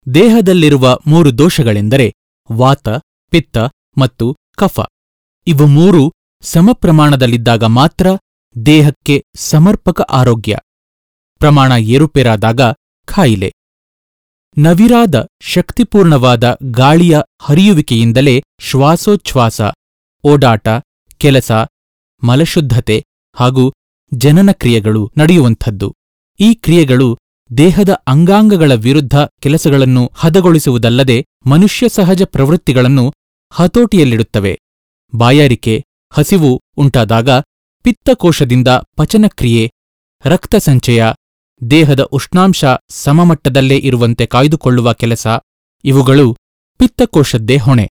ದೇಹದಲ್ಲಿರುವ ಮೂರು ದೋಷಗಳೆಂದರೆ ವಾತ ಪಿತ್ತ ಮತ್ತು ಕಫ ಇವು ಮೂರು ಸಮಪ್ರಮಾಣದಲ್ಲಿದ್ದಾಗ ಮಾತ್ರ ದೇಹಕ್ಕೆ ಸಮರ್ಪಕ ಆರೋಗ್ಯ ಪ್ರಮಾಣ ಏರುಪೇರಾದಾಗ ಖಾಯಿಲೆ ನವಿರಾದ ಶಕ್ತಿಪೂರ್ಣವಾದ ಗಾಳಿಯ ಹರಿಯುವಿಕೆಯಿಂದಲೇ ಶ್ವಾಸೋಚ್ಛ್ವಾಸ ಓಡಾಟ ಕೆಲಸ ಮಲಶುದ್ಧತೆ ಹಾಗೂ ಜನನ ಕ್ರಿಯೆಗಳು ನಡೆಯುವಂಥದ್ದು ಈ ಕ್ರಿಯೆಗಳು ದೇಹದ ಅಂಗಾಂಗಗಳ ವಿರುದ್ಧ ಕೆಲಸಗಳನ್ನು ಹದಗೊಳಿಸುವುದಲ್ಲದೆ ಮನುಷ್ಯ ಸಹಜ ಪ್ರವೃತ್ತಿಗಳನ್ನು ಹತೋಟಿಯಲ್ಲಿಡುತ್ತವೆ ಬಾಯಾರಿಕೆ ಹಸಿವು ಉಂಟಾದಾಗ ಪಿತ್ತಕೋಶದಿಂದ ಪಚನಕ್ರಿಯೆ ರಕ್ತ ಸಂಚಯ ದೇಹದ ಉಷ್ಣಾಂಶ ಸಮಮಟ್ಟದಲ್ಲೇ ಇರುವಂತೆ ಕಾಯ್ದುಕೊಳ್ಳುವ ಕೆಲಸ ಇವುಗಳು ಪಿತ್ತಕೋಶದ್ದೇ ಹೊಣೆ